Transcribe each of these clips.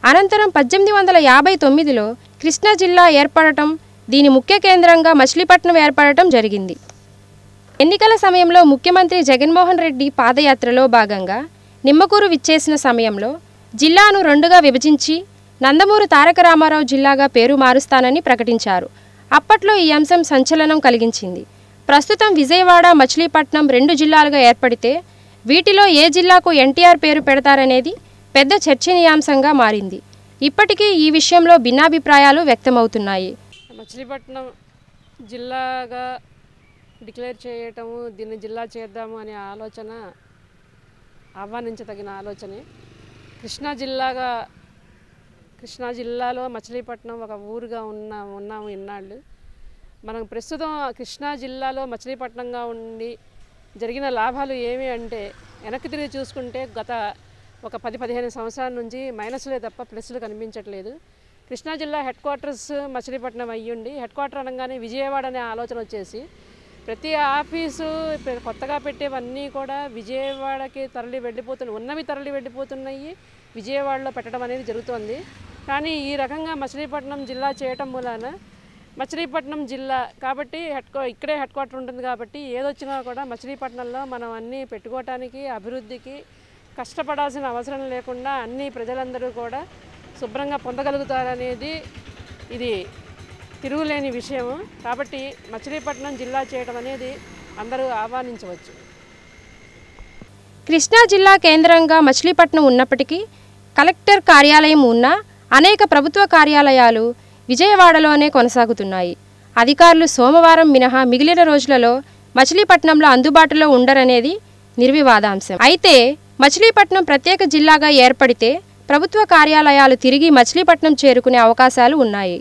అనంతరం పద్దెనిమిది వందల యాభై తొమ్మిదిలో కృష్ణా జిల్లా ఏర్పడటం దీని ముఖ్య కేంద్రంగా మచిలీపట్నం ఏర్పడటం జరిగింది ఎన్నికల సమయంలో ముఖ్యమంత్రి జగన్మోహన్ రెడ్డి పాదయాత్రలో భాగంగా నిమ్మకూరు విచ్చేసిన సమయంలో జిల్లాను రెండుగా విభజించి నందమూరు తారక రామారావు జిల్లాగా పేరు మారుస్తానని ప్రకటించారు అప్పట్లో ఈ అంశం సంచలనం కలిగించింది ప్రస్తుతం విజయవాడ మచిలీపట్నం రెండు జిల్లాలుగా ఏర్పడితే వీటిలో ఏ జిల్లాకు ఎన్టీఆర్ పేరు పెడతారనేది పెద్ద చర్చనీయాంశంగా మారింది ఇప్పటికీ ఈ విషయంలో భిన్నాభిప్రాయాలు వ్యక్తమవుతున్నాయి మచిలీపట్నం జిల్లాగా డిక్లేర్ చేయటము దీన్ని జిల్లా చేద్దాము అనే ఆలోచన ఆహ్వానించదగిన ఆలోచనే కృష్ణా జిల్లాగా కృష్ణా జిల్లాలో మచిలీపట్నం ఒక ఊరుగా ఉన్న ఉన్నాము ఇన్నాళ్ళు మనం ప్రస్తుతం ఆ కృష్ణా జిల్లాలో మచిలీపట్నంగా ఉండి జరిగిన లాభాలు ఏమి అంటే వెనక్కి తిరిగి చూసుకుంటే గత ఒక పది పదిహేను సంవత్సరాల నుంచి మైనస్లే తప్ప ప్లస్లు కనిపించట్లేదు కృష్ణా జిల్లా హెడ్ క్వార్టర్స్ మచిలీపట్నం అయ్యుండి హెడ్ క్వార్టర్ అనగానే విజయవాడ అనే ఆలోచన వచ్చేసి ప్రతి ఆఫీసు పె- కొత్తగా పెట్టేవన్నీ కూడా విజయవాడకి తరలి వెళ్ళిపోతున్నాయి ఉన్నవి తరలి వెళ్ళిపోతున్నాయి విజయవాడలో పెట్టడం అనేది జరుగుతోంది కానీ ఈ రకంగా మచిలీపట్నం జిల్లా చేయటం మూలాన మచిలీపట్నం జిల్లా కాబట్టి హెడ్ క్వా ఇక్కడే హెడ్ క్వార్టర్ ఉంటుంది కాబట్టి ఏదొచ్చినా కూడా మచిలీపట్నంలో మనం అన్నీ పెట్టుకోవటానికి అభివృద్ధికి కష్టపడాల్సిన అవసరం లేకుండా అన్ని ప్రజలందరూ కూడా శుభ్రంగా పొందగలుగుతారనేది ఇది తిరుగులేని విషయం కాబట్టి మచిలీపట్నం జిల్లా చేయడం అనేది అందరూ ఆహ్వానించవచ్చు కృష్ణా జిల్లా కేంద్రంగా మచిలీపట్నం ఉన్నప్పటికీ కలెక్టర్ కార్యాలయం ఉన్న అనేక ప్రభుత్వ కార్యాలయాలు విజయవాడలోనే కొనసాగుతున్నాయి అధికారులు సోమవారం మినహా మిగిలిన రోజులలో మచిలీపట్నంలో అందుబాటులో ఉండరనేది నిర్వివాదాంశం అయితే మచిలీపట్నం ప్రత్యేక జిల్లాగా ఏర్పడితే ప్రభుత్వ కార్యాలయాలు తిరిగి మచిలీపట్నం చేరుకునే అవకాశాలు ఉన్నాయి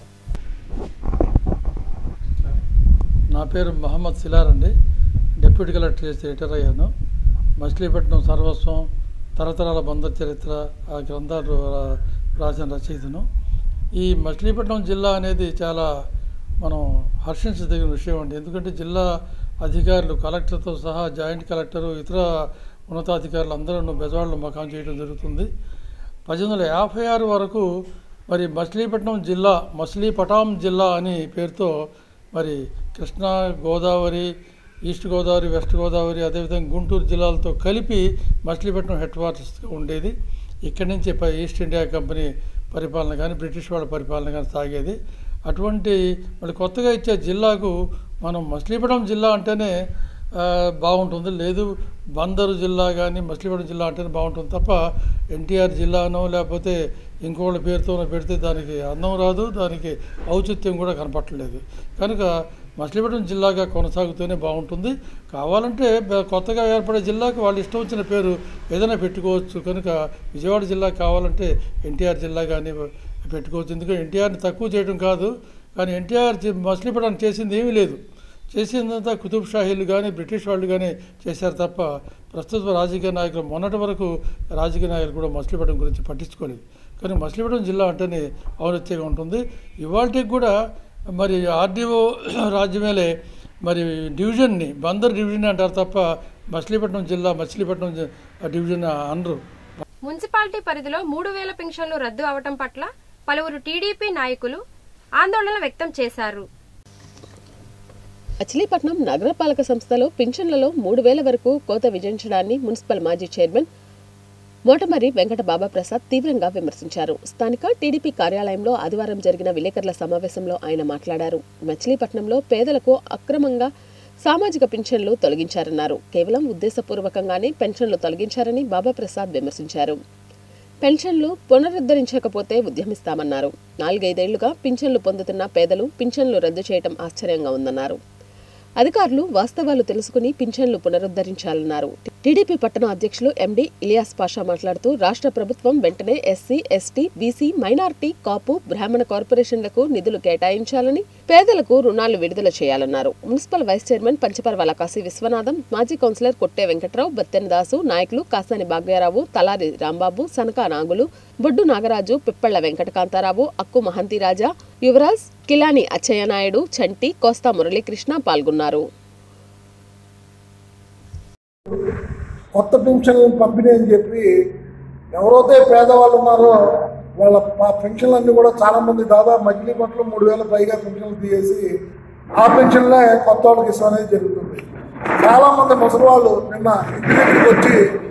నా పేరు మహమ్మద్ సిలార్ అండి డిప్యూటీ కలెక్టర్ చేసి రిటైర్ అయ్యాను మచిలీపట్నం సర్వస్వం తరతరాల బంధ చరిత్ర ఆ గ్రంథాలు రా- రాసిన రచయితను ఈ మచిలీపట్నం జిల్లా అనేది చాలా మనం హర్షించదగిన విషయం అండి ఎందుకంటే జిల్లా అధికారులు కలెక్టర్తో సహా జాయింట్ కలెక్టరు ఇతర ఉన్నతాధికారులు అందరూ బెజవాడలో మకాం చేయడం జరుగుతుంది పద్దెనిమిది వందల యాభై ఆరు వరకు మరి మచిలీపట్నం జిల్లా మచిలీపటాం జిల్లా అని పేరుతో మరి కృష్ణా గోదావరి ఈస్ట్ గోదావరి వెస్ట్ గోదావరి అదేవిధంగా గుంటూరు జిల్లాలతో కలిపి మచిలీపట్నం హెడ్ క్వార్టర్స్గా ఉండేది ఇక్కడి నుంచి ప- ఈస్ట్ ఇండియా కంపెనీ పరిపాలన కానీ బ్రిటిష్ వాళ్ళ పరిపాలన కానీ సాగేది అటువంటి మళ్ళీ కొత్తగా ఇచ్చే జిల్లాకు మనం మచిలీపట్నం జిల్లా అంటేనే ఆ, బాగుంటుంది లేదు బందరు జిల్లా కానీ మచిలీపట్నం జిల్లా అంటేనే బాగుంటుంది తప్ప ఎన్టీఆర్ జిల్లానో లేకపోతే ఇంకోళ్ళ పేరుతోనో పెడితే దానికి అందం రాదు దానికి ఔచిత్యం కూడా కనపట్టలేదు కనుక మచిలీపట్నం జిల్లాగా కొనసాగుతూనే బాగుంటుంది కావాలంటే బ- కొత్తగా ఏర్పడే జిల్లాకు వాళ్ళు ఇష్టం వచ్చిన పేరు ఏదైనా పెట్టుకోవచ్చు కనుక విజయవాడ జిల్లా కావాలంటే ఎన్టీఆర్ జిల్లా కానీ పెట్టుకోవచ్చు ఎందుకంటే ఎన్టీఆర్ని తక్కువ చేయడం కాదు కానీ ఎన్టీఆర్ చి- మచిలీపట్నం చేసింది ఏమీ లేదు చేసిందంతా కుతుబ్ షాహీలు కానీ బ్రిటిష్ వాళ్ళు కానీ చేశారు తప్ప ప్రస్తుత రాజకీయ నాయకులు మొన్నటి వరకు రాజకీయ నాయకులు కూడా మచిలీపట్నం గురించి పట్టించుకోలేదు కానీ మచిలీపట్నం జిల్లా అంటేనే ఔన్నత్యంగా ఉంటుంది ఇవాళకి కూడా మరి ఆర్డీఓ రాజ్యమేలే మరి డివిజన్ని బందర్ డివిజన్ అంటారు తప్ప మచిలీపట్నం జిల్లా మచిలీపట్నం జి- డివిజన్ అనరు మున్సిపాలిటీ పరిధిలో మూడు వేల పెన్షన్లు రద్దు అవటం పట్ల పలువురు టీడీపీ నాయకులు ఆందోళన వ్యక్తం చేశారు మచిలీపట్నం నగరపాలక సంస్థలో పింఛన్లలో మూడు వేల వరకు కోత విధించడాన్ని మున్సిపల్ మాజీ చైర్మన్ మోటమరి వెంకట బాబా ప్రసాద్ తీవ్రంగా విమర్శించారు స్థానిక టీడీపీ కార్యాలయంలో ఆదివారం జరిగిన విలేకరుల సమావేశంలో ఆయన మాట్లాడారు మచిలీపట్నంలో పేదలకు అక్రమంగా సామాజిక పింఛన్లు తొలగించారన్నారు కేవలం ఉద్దేశపూర్వకంగానే పెన్షన్లు తొలగించారని బాబా ప్రసాద్ విమర్శించారు పెన్షన్లు పునరుద్ధరించకపోతే ఉద్యమిస్తామన్నారు నాలుగైదేళ్లుగా పింఛన్లు పొందుతున్న పేదలు పింఛన్లు రద్దు చేయడం ఆశ్చర్యంగా ఉందన్నారు అధికారులు వాస్తవాలు తెలుసుకుని పింఛన్లు పునరుద్ధరించాలన్నారు టీడీపీ పట్టణ అధ్యక్షులు ఎండి ఇలియాస్ పాషా మాట్లాడుతూ రాష్ట్ర ప్రభుత్వం వెంటనే SC ST BC minority Kapu Brahmana కార్పొరేషన్లకు నిధులు కేటాయించాలని పేదలకు రుణాలు విడుదల చేయాలన్నారు municipal vice chairman Panchaparvala Kashi Vishwanatham మాజీ కౌన్సిలర్ కొట్టే వెంకట్రావు బత్తెన దాసు నాయకులు కాసాని భాగ్యారావు తలారి రాంబాబు సనకా నాగులు బొడ్డు నాగరాజు పిప్పళ్ల వెంకటకాంతారావు అక్కు మహంతిరాజా యువరాజ్ కిలాని అచ్చయ్యనాయుడు చంటి కోస్తా మురళీకృష్ణ పాల్గొన్నారు కొత్త పింఛన్ పంపిణీ అని చెప్పి ఎవరైతే పేదవాళ్ళు ఉన్నారో వాళ్ళ ప- పెన్షన్లన్నీ కూడా చాలామంది దాదాపు మచిలీపట్నం మూడు వేల పైగా పెన్షన్లు తీసేసి ఆ పెన్షన్లే కొత్త వాళ్ళకి ఇష్టం అనేది జరుగుతుంది చాలామంది ముసలి వాళ్ళు నిన్న ఇంటి దగ్గరికి వచ్చి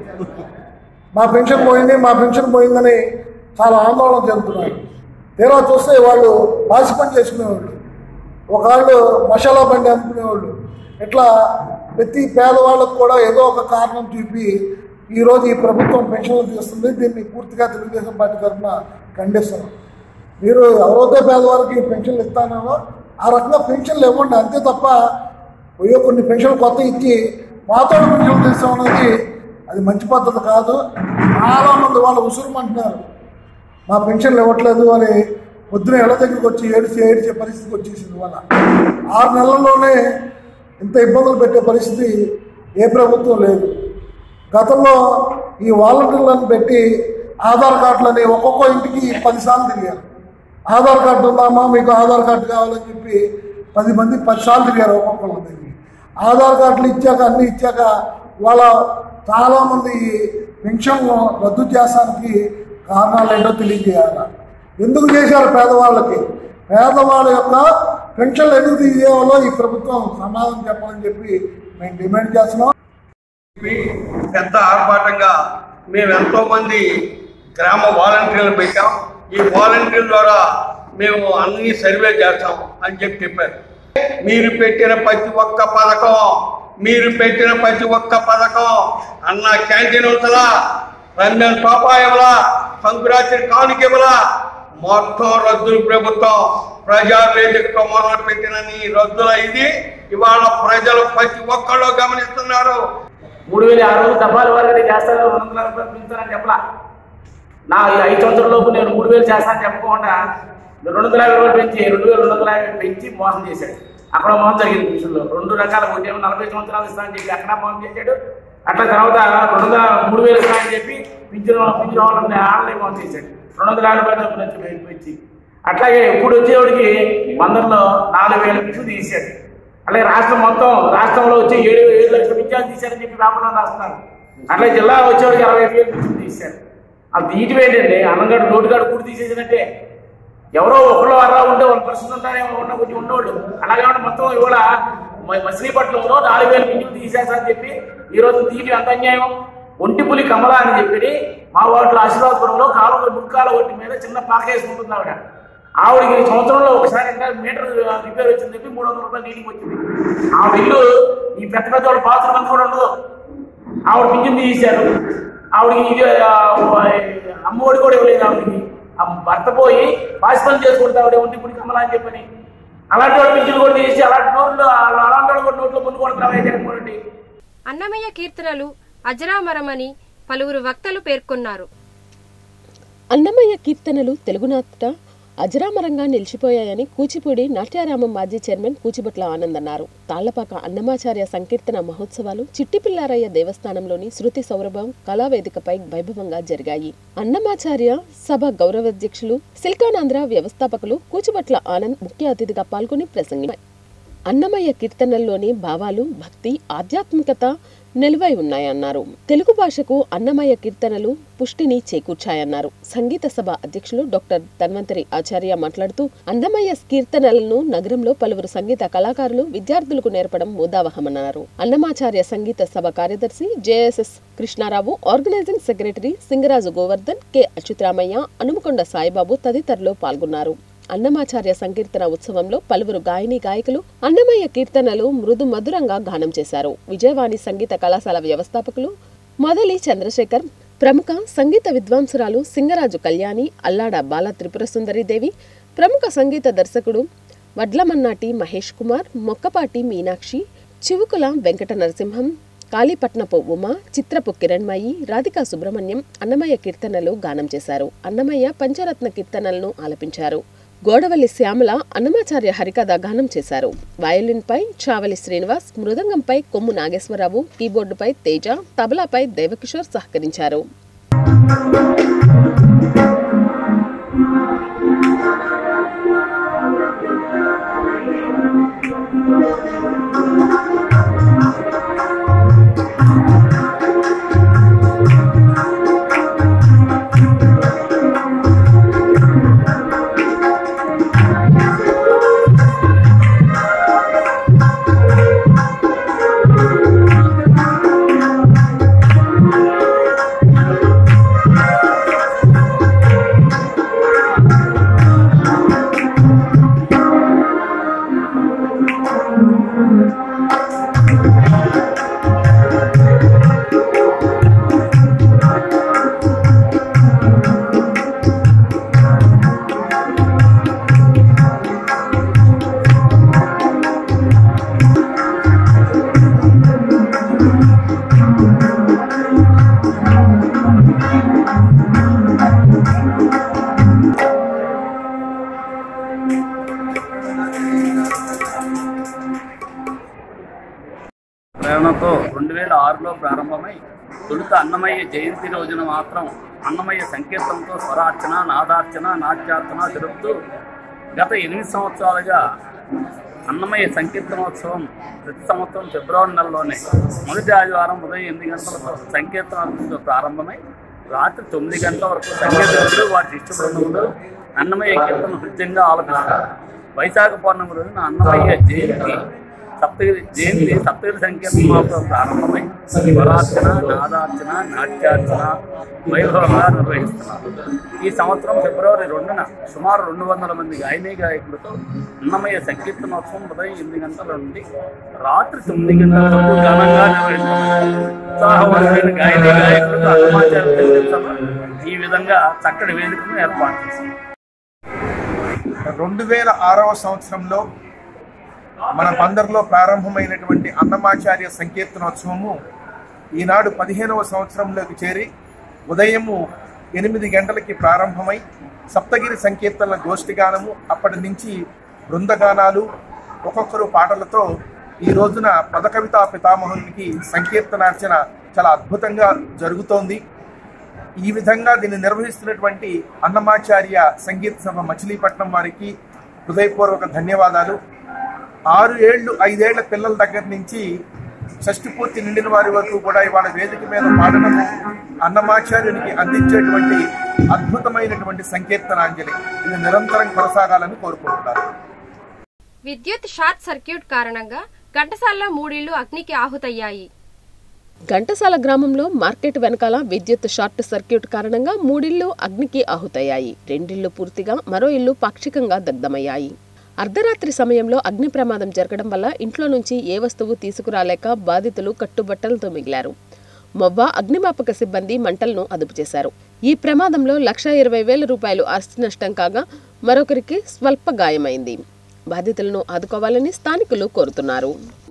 మా పెన్షన్ పోయింది మా పెన్షన్ పోయిందని చాలా ఆందోళన చెందుతున్నారు తీరా చూస్తే వాళ్ళు పాసి పని చేసుకునేవాళ్ళు ఒకళ్ళు మసాలా బండి అమ్ముకునేవాళ్ళు ఇట్లా ప్రతి పేదవాళ్ళకు కూడా ఏదో ఒక కారణం చూపి ఈరోజు ఈ ప్రభుత్వం పెన్షన్లు తీస్తుంది దీన్ని పూర్తిగా తెలుగుదేశం పార్టీ తరఫున ఖండిస్తున్నాం మీరు ఎవరైతే పేదవారికి పెన్షన్లు ఇస్తానో ఆ రకంగా పెన్షన్లు ఇవ్వండి అంతే తప్ప పోయో కొన్ని పెన్షన్లు కొత్త ఇచ్చి పాత పెన్షన్లు తీస్తామన్నది అది మంచి పద్ధతి కాదు చాలామంది వాళ్ళు ఉసురుమంటున్నారు మా పెన్షన్లు ఇవ్వట్లేదు అని పొద్దున ఇళ్ళ దగ్గరికి వచ్చి ఏడిచి ఏడిచే పరిస్థితి వచ్చేసింది వాళ్ళ ఆరు నెలల్లోనే ఇంత ఇబ్బందులు పెట్టే పరిస్థితి ఏ ప్రభుత్వం లేదు గతంలో ఈ వాలంటీర్లను పెట్టి ఆధార్ కార్డులని ఒక్కొక్క ఇంటికి పదిసార్లు తిరిగారు ఆధార్ కార్డు ఉందామా మీకు ఆధార్ కార్డు కావాలని చెప్పి పది మంది పదిసార్లు తిరిగారు ఒక్కొక్కళ్ళ దగ్గరికి ఆధార్ కార్డులు ఇచ్చాక అన్ని ఇచ్చాక వాళ్ళ చాలామంది పెన్షన్లు రద్దు చేసానికి కారణాలు ఏంటో తెలియజేయాలి ఎందుకు చేశారు పేదవాళ్ళకి పేదవాళ్ళ యొక్క పెన్షన్లు ఎందుకు తీసేవాలో ఈ ప్రభుత్వం సమాధానం చెప్పాలని చెప్పి మేము డిమాండ్ చేస్తున్నాం చెప్పి పెద్ద ఆర్భాటంగా మేము ఎంతో మంది గ్రామ వాలంటీర్లు పెట్టాం ఈ వాలంటీర్ల ద్వారా మేము అన్ని సర్వే చేస్తాం అని చెప్పి చెప్పారు మీరు పెట్టిన ప్రతి ఒక్క పథకం మీరు పెట్టిన ప్రతి ఒక్క పథకం అన్న క్యాంటీన్ ఉంచలా రంజన్ పాపాయవలా సంకురాత్రి కానుకివలా మొత్తం రద్దులు ప్రభుత్వం ప్రజావేదికతో మొదలు పెట్టిన ఈ రద్దుల ఇది ఇవాళ ప్రజలు ప్రతి ఒక్కళ్ళు గమనిస్తున్నారు మూడు వేల ఆరు వందల దఫాల వరకు నేను చేస్తాను రెండు వందల రూపాయలు పెంచుతానని చెప్పలా నా ఈ ఐదు సంవత్సరాల లోపు నేను మూడు వేలు చేస్తానని చెప్పకుండా రెండు వందల యాభై రూపాయలు పెంచి రెండు వేల రెండు వందల యాభై పెంచి మోసం చేశాడు అక్కడ మోసం జరిగింది మిషన్లో రెండు రకాల ఒకటి ఏమో నలభై సంవత్సరాలు ఇస్తానని చెప్పి అక్కడ మోసం చేశాడు అట్లా తర్వాత రెండు వందల మూడు వేలు ఇస్తానని చెప్పి పింఛన్ పింఛన్ వాళ్ళని ఆడలే మోసం చేశాడు రెండు వందల యాభై రూపాయలు చొప్పున వచ్చి పెంచి అట్లాగే ఇప్పుడు వచ్చేవాడికి వందల్లో నాలుగు వేల పిచ్చులు తీశాడు అలాగే రాష్ట్రం మొత్తం రాష్ట్రంలో వచ్చి ఏడు ఏడు లక్షల పింఛాలు తీశారని చెప్పి పేపర్లో రాస్తున్నారు అట్లా జిల్లా వచ్చేవాడికి అరవై ఐదు వేలు పింఛన్ తీశారు అది తీయటం ఏంటండి అన్నంగాడు నోటుగాడు కూడి తీసేసినట్టే ఎవరో ఒకళ్ళు అలా ఉంటే వాళ్ళ పరిస్థితి ఉంటారేమో ఉన్న కొంచెం ఉండేవాళ్ళు అలాగే ఉంటే మొత్తం ఇవాళ మ- మచిలీపట్నంలో నాలుగు వేల పింఛన్లు తీసేస్తారని చెప్పి ఈ రోజు తీయటం ఎంత అన్యాయం ఒంటిపులి కమల అని చెప్పి మా వాటిలో ఆశీర్వాదపురంలో కాలువ ముక్కాల ఒట్టి మీద చిన్న పాక వేసుకుంటుంది ఆవిడ ఆవిడకి ఈ సంవత్సరంలో ఒకసారి అంటే మీటర్ రిపేర్ వచ్చింది చెప్పి మూడు వందల రూపాయలు నీటికి వచ్చింది ఆ ఇల్లు ఈ పెద్ద పెద్ద వాళ్ళ బాత్రూమ్ అంతా కూడా ఉండదు ఆవిడ పింఛన్ తీశారు ఆవిడకి ఇది ఆ, అమ్మఒడి కూడా ఇవ్వలేదు ఆవిడకి ఆ భర్త పోయి పాసి పని చేసుకుంటే ఆవిడ ఒంటి పుడి కమలా అని చెప్పని అలాంటి వాడు పింఛన్ కూడా తీసి అలాంటి నోట్లు అలాంటి వాడు కూడా నోట్లో ముందు కొడుతున్నావే జగన్మోహన్ రెడ్డి అన్నమయ్య కీర్తనలు అజరామరమని పలువురు వక్తలు పేర్కొన్నారు అన్నమయ్య కీర్తనలు తెలుగునాట అజరామరంగా నిలిచిపోయాయని కూచిపూడి నాట్యారామం మాజీ చైర్మన్ కూచిబట్ల ఆనంద్ అన్నారు తాళ్లపాక అన్నమాచార్య సంకీర్తన మహోత్సవాలు చిట్టిపిల్లారయ్య దేవస్థానంలోని శృతి సౌరభం కళావేదికపై వైభవంగా జరిగాయి అన్నమాచార్య సభ గౌరవాధ్యక్షులు సిల్కానాంధ్ర వ్యవస్థాపకులు కూచిబట్ల ఆనంద్ ముఖ్య అతిథిగా పాల్గొని ప్రసంగి అన్నమయ్య కీర్తనల్లోని భావాలు భక్తి ఆధ్యాత్మికత నిలువై ఉన్నాయన్నారు తెలుగు భాషకు అన్నమయ్య కీర్తనలు పుష్టిని చేకూర్చాయన్నారు సంగీత సభ అధ్యక్షులు డాక్టర్ ధన్వంతరి ఆచార్య మాట్లాడుతూ అన్నమయ్య కీర్తనలను నగరంలో పలువురు సంగీత కళాకారులు విద్యార్థులకు నేర్పడం ముదావహమన్నారు అన్నమాచార్య సంగీత సభ కార్యదర్శి JSS Krishnarao organising secretary Singaraju Govardhan K Achyutaramaiah Anumakonda Saibabu తదితరులు పాల్గొన్నారు అన్నమాచార్య సంకీర్తన ఉత్సవంలో పలువురు గాయని గాయకులు అన్నమయ్య కీర్తనలు మృదు మధురంగా గానం చేశారు విజయవాణి సంగీత కళాశాల వ్యవస్థాపకులు మొదలి చంద్రశేఖర్ ప్రముఖ సంగీత విద్వాంసురాలు సింగరాజు కళ్యాణి అల్లాడ బాల త్రిపురసుందరిదేవి ప్రముఖ సంగీత దర్శకుడు వడ్లమన్నాటి మహేష్ కుమార్ మొక్కపాటి మీనాక్షి చివుకుల వెంకట నరసింహం కాళీపట్నపు ఉమ చిత్రపు కిరణ్మయి రాధికా సుబ్రహ్మణ్యం అన్నమయ్య కీర్తనలు గానం చేశారు అన్నమయ్య పంచరత్న కీర్తనలను ఆలపించారు గోడవల్లి శ్యామల అన్నమాచార్య హరికథ గానం చేశారు వయలిన్పై చావలి శ్రీనివాస్ మృదంగంపై కొమ్ము నాగేశ్వరరావు కీబోర్డుపై తేజ తబలాపై దేవకిషోర్ సహకరించారు ఆరులో ప్రారంభమై తొలుత అన్నమయ్య జయంతి రోజున మాత్రం అన్నమయ్య సంకీర్తనతో స్వరార్చన నాదార్చన నాట్యార్చన జరుపుతూ గత ఎనిమిది సంవత్సరాలుగా అన్నమయ్య సంకీర్తనోత్సవం ప్రతి సంవత్సరం ఫిబ్రవరి నెలలోనే మొదటి ఆదివారం ఉదయం ఎనిమిది గంటలతో సంకీర్తనతో ప్రారంభమై రాత్రి తొమ్మిది గంటల వరకు సంకీర్తనలు వారి ఇష్ట బృందములు అన్నమయ్య కీర్తన హృద్యంగా ఆలపిస్తారు వైశాఖ పౌర్ణమి రోజున అన్నమయ్య జయంతి సప్తగిరి జయంతి సప్తగిరి సంకీర్తనతో ప్రారంభమై స్వరార్చన నాదార్చన నాట్యార్చన వైభవంగా నిర్వహిస్తున్నారు ఈ సంవత్సరం ఫిబ్రవరి రెండున సుమారు రెండు వందల మంది గాయనీ గాయకులతో అన్నమయ్య సంకీర్తనోత్సవం ఉదయం ఎనిమిది గంటల నుండి రాత్రి తొమ్మిది గంటల వరకు ఘనంగా నిర్వహిస్తున్నారు ఉత్సాహవంతమైన గాయనీ గాయకులకు అన్నమాచార్య సంకీర్తన ఈ విధంగా చక్కటి వేదికను ఏర్పాటు చేసింది రెండు వేల ఆరవ సంవత్సరంలో మన బందర్లో ప్రారంభమైనటువంటి అన్నమాచార్య సంకీర్తనోత్సవము ఈనాడు పదిహేనవ సంవత్సరంలోకి చేరి ఉదయము ఎనిమిది గంటలకి ప్రారంభమై సప్తగిరి సంకీర్తనల గోష్ఠిగానము అప్పటి నుంచి బృందగానాలు ఒక్కొక్కరు పాటలతో ఈ రోజున పదకవితా పితామహునికి సంకీర్తనార్చన చాలా అద్భుతంగా జరుగుతోంది ఈ విధంగా దీన్ని నిర్వహిస్తున్నటువంటి అన్నమాచార్య సంగీత సభ మచిలీపట్నం వారికి హృదయపూర్వక ధన్యవాదాలు ఆరు ఏళ్ళు ఐదేళ్ల పిల్లల దగ్గర నుంచి షష్టి పూర్తి నిండిన వారి వరకు కూడా ఇవాళ వేదిక మీద పాడడము అన్నమాచార్యునికి అందించేటువంటి అద్భుతమైనటువంటి సంకీర్తనాంజలి ఇది నిరంతరం కొనసాగాలని కోరుకుంటున్నారు విద్యుత్ షార్ట్ సర్క్యూట్ కారణంగా ఘంటసాలలో మూడిళ్లు అగ్నికి ఆహుతయ్యాయి ఘంటసాల గ్రామంలో మార్కెట్ వెనకాల విద్యుత్ షార్ట్ సర్క్యూట్ కారణంగా మూడిళ్లు అగ్నికి ఆహుతయ్యాయి రెండిళ్లు పూర్తిగా మరో ఇల్లు పాక్షికంగా దగ్ధమయ్యాయి అర్ధరాత్రి సమయంలో అగ్ని ప్రమాదం జరగడం వల్ల ఇంట్లో నుంచి ఏ వస్తువు తీసుకురాలేక బాధితులు కట్టుబట్టలతో మిగిలారు మొవ్వ అగ్నిమాపక సిబ్బంది మంటలను అదుపు చేశారు ఈ ప్రమాదంలో లక్ష ఇరవై వేల రూపాయలు ఆస్తి నష్టం కాగా మరొకరికి స్వల్ప గాయమైంది బాధితులను ఆదుకోవాలని స్థానికులు కోరుతున్నారు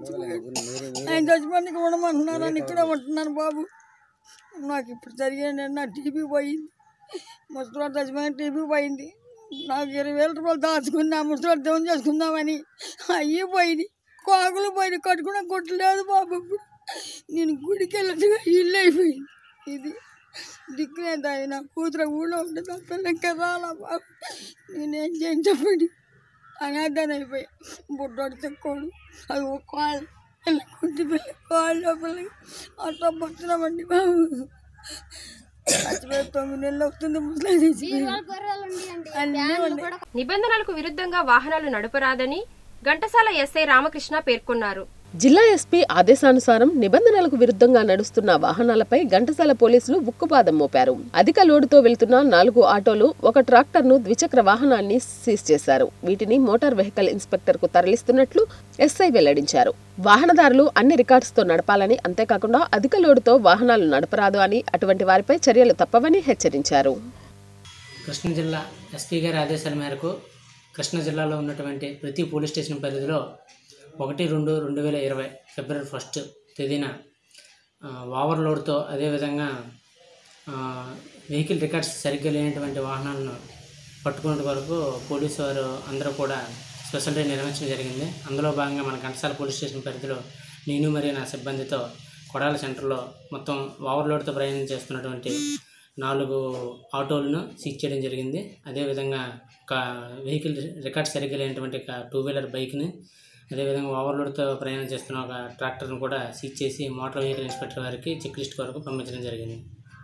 ఆయన చచ్చిపోయినకి ఉండమంటున్నారని ఇక్కడే ఉంటున్నాను బాబు నాకు ఇప్పుడు జరిగింది నా టీవీ పోయింది ముసలివాడు చచ్చిపోయిన టీవీ పోయింది నాకు ఇరవై వేల రూపాయలు దాచుకున్నా ముసలివాడు దేవుని చేసుకుందామని అయ్యి పోయింది కోగులు పోయింది కట్టుకున్న కొట్టు లేదు బాబు ఇప్పుడు నేను గుడికి వెళ్ళట్టుగా ఇల్లు అయిపోయింది ఇది దిక్కులేదు అది నా కూతురు ఊళ్ళో ఉంటే నా పిల్ల ఇంకా రాలా బాబు నేనేం చేయను చెప్పండి అనాథాన్ని అయిపోయా బుడ్డోడు తెక్కోడు అది ఒక కాళ్ళు పిల్ల కుంటి పిల్ల కాళ్ళు లోపల అట్లా పడుతున్నామండి బాబు చచ్చిపోయి తొమ్మిది నెలలు అవుతుంది ముసలి చచ్చిపోయి అన్నీ ఉన్నాయి నిబంధనలకు విరుద్ధంగా వాహనాలు నడపరాదని ఘంటసాల ఎస్ఐ రామకృష్ణ పేర్కొన్నారు జిల్లా ఎస్పీ ఆదేశానుసారం నిబంధనలకు విరుద్ధంగా నడుస్తున్న వాహనాలపై ఘంటసాల పోలీసులు ఉక్కుపాదం మోపారు అధిక లోడుతో వెళ్తున్న నాలుగు ఆటోలు ఒక ట్రాక్టర్ను ద్విచక్ర వాహనాన్ని సీజ్ చేశారు వీటిని మోటార్ వెహికల్ ఇన్స్పెక్టర్ కు తరలిస్తున్నట్లు ఎస్ఐ వెల్లడించారు వాహనదారులు అన్ని రికార్డ్స్తో నడపాలని అంతేకాకుండా అధిక లోడుతో వాహనాలు నడపరాదు అని అటువంటి వారిపై చర్యలు తప్పవని హెచ్చరించారు కృష్ణా జిల్లా ఎస్పీ గారి ఆదేశాల మేరకు కృష్ణా జిల్లాలో ఉన్నటువంటి ప్రతి పోలీస్ స్టేషన్ పరిధిలో ఒకటి రెండు రెండు వేల ఇరవై ఫిబ్రవరి ఫస్ట్ తేదీన ఆ, ఓవర్లోడ్తో అదేవిధంగా ఆ, వెహికల్ రికార్డ్స్ సరిగ్గా లేనటువంటి వాహనాలను పట్టుకునే వరకు పోలీసు వారు అందరూ కూడా స్పెషల్ డే నిర్వహించడం జరిగింది అందులో భాగంగా మన ఘంటసాల పోలీస్ స్టేషన్ పరిధిలో నేను మరియు నా సిబ్బందితో కొడాల సెంటర్లో మొత్తం ఓవర్లోడ్తో ప్రయాణం చేస్తున్నటువంటి నాలుగు ఆటోలను సీజ్ చేయడం జరిగింది అదేవిధంగా ఒక వెహికల్ రికార్డ్ సరిగ్గా లేనటువంటి ఒక టూ వీలర్ బైక్ని అదేవిధంగా ఓవర్లోడ్తో ప్రయాణం చేస్తున్న ఒక ట్రాక్టర్ను కూడా సీజ్ చేసి మోటార్ వెహికల్ ఇన్స్పెక్టర్ వారికి చెక్ లిస్ట్ వరకు పంపించడం జరిగింది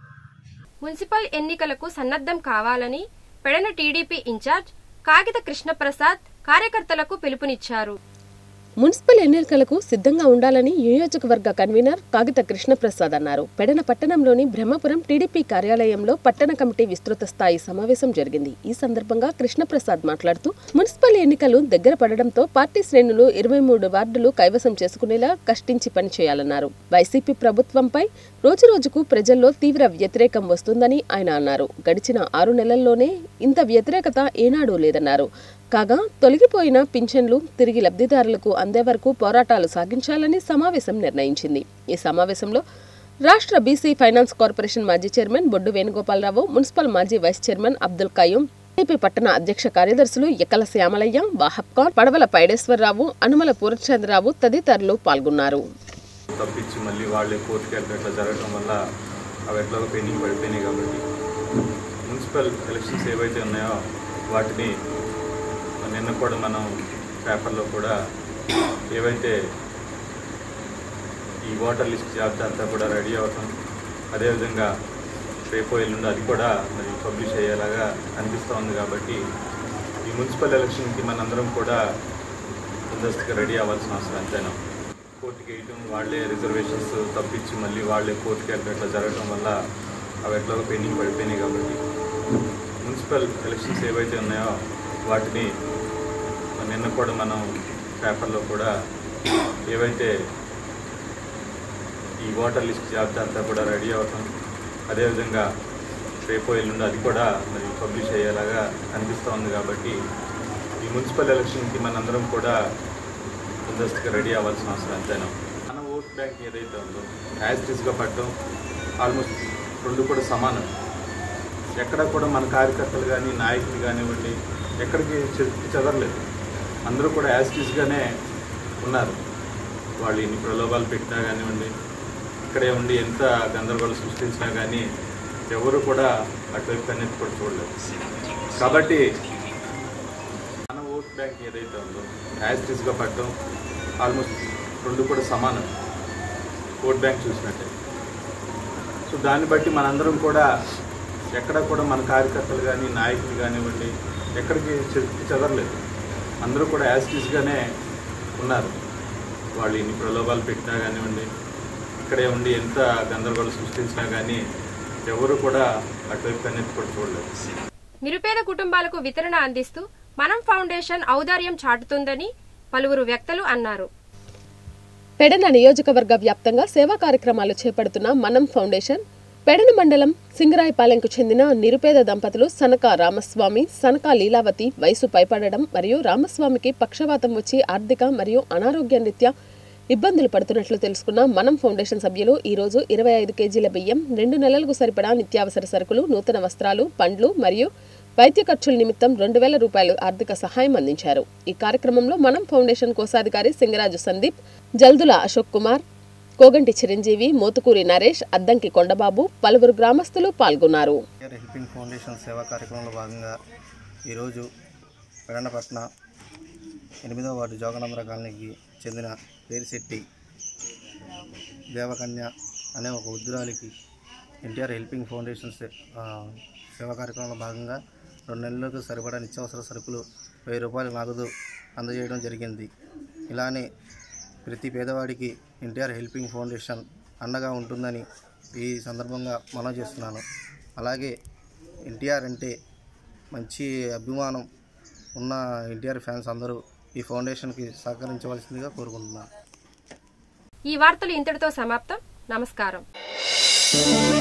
మున్సిపల్ ఎన్నికలకు సన్నద్ధం కావాలని పెడన టీడీపీ ఇన్ఛార్జ్ కాగిత కృష్ణప్రసాద్ కార్యకర్తలకు పిలుపునిచ్చారు మున్సిపల్ ఎన్నికలకు సిద్ధంగా ఉండాలని నియోజకవర్గ కన్వీనర్ కాగిత కృష్ణప్రసాద్ అన్నారు పెడన పట్టణంలోని బ్రహ్మపురం టీడీపీ కార్యాలయంలో పట్టణ కమిటీ విస్తృత స్థాయి సమావేశం జరిగింది ఈ సందర్భంగా కృష్ణప్రసాద్ మాట్లాడుతూ మున్సిపల్ ఎన్నికలు దగ్గర పడడంతో పార్టీ శ్రేణులు ఇరవై మూడు వార్డులు కైవసం చేసుకునేలా కష్టించి పనిచేయాలన్నారు వైసీపీ ప్రభుత్వంపై రోజురోజుకు ప్రజల్లో తీవ్ర వ్యతిరేకం వస్తుందని ఆయన అన్నారు గడిచిన ఆరు నెలల్లోనే ఇంత వ్యతిరేకత ఏనాడూ లేదన్నారు కాగా తొలగిపోయిన పింఛన్లు తిరిగి లబ్ధిదారులకు అందే వరకు పోరాటాలు సాగించాలని సమావేశం నిర్ణయించింది ఈ సమావేశంలో రాష్ట్ర బీసీ ఫైనాన్స్ కార్పొరేషన్ మాజీ చైర్మన్ బొడ్డు వేణుగోపాలరావు మున్సిపల్ మాజీ vice chairman Abdul Qayyum TP పట్టణ అధ్యక్ష కార్యదర్శులు ఎక్కల శ్యామలయ్య వాహబ్ ఖాన్ పడవల పైడేశ్వరరావు అనుమల పూర్ణచంద్రరావు తదితరులు పాల్గొన్నారు తప్పించి మళ్ళీ వాళ్ళే కోర్టుకి వెళ్ళి అట్లా జరగడం వల్ల అవి ఎట్లాగో పెండింగ్ పడిపోయినాయి కాబట్టి మున్సిపల్ ఎలక్షన్స్ ఏవైతే ఉన్నాయో వాటిని నిన్న కూడా మనం పేపర్లో కూడా ఏవైతే ఈ ఓటర్ లిస్ట్ జాబితా అంతా కూడా రెడీ అవటం అదేవిధంగా రేపు ఎల్లుండి అది కూడా మరి పబ్లిష్ అయ్యేలాగా అనిపిస్తూ ఉంది కాబట్టి ఈ మున్సిపల్ ఎలక్షన్కి మనందరం కూడా ముందస్తుగా రెడీ అవ్వాల్సిన అవసరం ఎంతైనా కోర్టుకి వేయటం వాళ్ళే రిజర్వేషన్స్ తప్పించి మళ్ళీ వాళ్ళే కోర్టుకి వెళ్ళి అట్లా జరగడం వల్ల అవి ఎట్లాగో పెండింగ్ పడిపోయినాయి కాబట్టి మున్సిపల్ ఎలక్షన్స్ ఏవైతే ఉన్నాయో వాటిని నిన్న కూడా మనం పేపర్లో కూడా ఏవైతే ఈ ఓటర్ లిస్ట్ జాబితా అంతా కూడా రెడీ అవటం అదేవిధంగా రేపు ఎల్లుండి అది కూడా మరి పబ్లిష్ అయ్యేలాగా అనిపిస్తూ ఉంది కాబట్టి ఈ మున్సిపల్ ఎలక్షన్కి మనందరం కూడా ముందస్తుగా రెడీ అవ్వాల్సిన అవసరం ఎంతైనా మన ఓట్ బ్యాంక్ ఏదైతే ఉందో యాజ్ టీస్గా పట్టడం ఆల్మోస్ట్ రెండు కూడా సమానం ఎక్కడ కూడా మన కార్యకర్తలు కానీ నాయకులు కానివ్వండి ఎక్కడికి చె- చెదరలేదు అందరూ కూడా యాజ్ టీస్గానే ఉన్నారు వాళ్ళు ఎన్ని ప్రలోభాలు పెట్టినా కానివ్వండి ఇక్కడే ఉండి ఎంత గందరగోళం సృష్టించినా కానీ ఎవరు కూడా అటువైపు కన్నెత్తి కూడా చూడలేదు కాబట్టి మన ఓట్ బ్యాంక్ ఏదైతే ఉందో యాజ్ టీస్గా పట్టడం ఆల్మోస్ట్ రెండు కూడా సమానం ఓట్ బ్యాంక్ చూసినట్టే సో దాన్ని బట్టి మనందరం కూడా ఎక్కడ కూడా మన కార్యకర్తలు కానీ నాయకులు కానివ్వండి ఎక్కడికి చె- చెదరలేదు అందరూ కూడా యాజ్ టీస్గానే ఉన్నారు వాళ్ళు ఎన్ని ప్రలోభాలు పెట్టినా కానివ్వండి ఇక్కడే ఉండి ఎంత గందరగోళం సృష్టించినా కానీ ఎవరు కూడా అటువైపు కన్నెత్తి కూడా చూడలేదు నిరుపేద కుటుంబాలకు వితరణ అందిస్తూ మనం ఫౌండేషన్ ఔదార్యం చాటుతుందని పలువురు వ్యక్తులు అన్నారు పెడన నియోజకవర్గ వ్యాప్తంగా సేవా కార్యక్రమాలు చేపడుతున్న మనం ఫౌండేషన్ పెడన మండలం సింగరాయపాలెంకు చెందిన నిరుపేద దంపతులు సనక రామస్వామి సనక లీలావతి వయసు పైపడడం మరియు రామస్వామికి పక్షవాతం వచ్చి ఆర్థిక మరియు అనారోగ్య రీత్యా ఇబ్బందులు పడుతున్నట్లు తెలుసుకున్న మనం ఫౌండేషన్ సభ్యులు ఈ రోజు ఇరవై ఐదు కేజీల బియ్యం రెండు నెలలకు సరిపడా నిత్యావసర సరుకులు నూతన వస్త్రాలు పండ్లు మరియు వైద్య ఖర్చుల నిమిత్తం రెండు వేల రూపాయలు ఆర్థిక సహాయం అందించారు ఈ కార్యక్రమంలో మనం ఫౌండేషన్ కోశాధికారి సింగరాజు సందీప్ జల్దుల అశోక్ కుమార్ కోగంటి చిరంజీవి మోతుకూరి నరేష్ అద్దంకి కొండబాబు పలువురు గ్రామస్తులు పాల్గొన్నారు కేర్ హెల్పింగ్ ఫౌండేషన్ సేవా కార్యక్రమంలో భాగంగా ఈరోజు పెరండపట్న ఎనిమిదవ వార్డు జోగనందర కాలనీకి చెందిన పేరిశెట్టి దేవకన్య అనే ఒక వృద్ధురాలికి ఎన్టీఆర్ హెల్పింగ్ ఫౌండేషన్ సే- ఆ, సేవా కార్యక్రమంలో భాగంగా రెండు నెలలకు సరిపడా నిత్యావసర సరుకులు వెయ్యి రూపాయలు నగదు అందజేయడం జరిగింది ఇలానే ప్రతి పేదవాడికి ఎన్టీఆర్ హెల్పింగ్ ఫౌండేషన్ అండగా ఉంటుందని ఈ సందర్భంగా మనం చేస్తున్నాను అలాగే ఎన్టీఆర్ అంటే మంచి అభిమానం ఉన్న ఎన్టీఆర్ ఫ్యాన్స్ అందరూ ఈ ఫౌండేషన్కి సహకరించవలసిందిగా కోరుకుంటున్నాను ఈ వార్తలు ఇంతటితో సమాప్తం నమస్కారం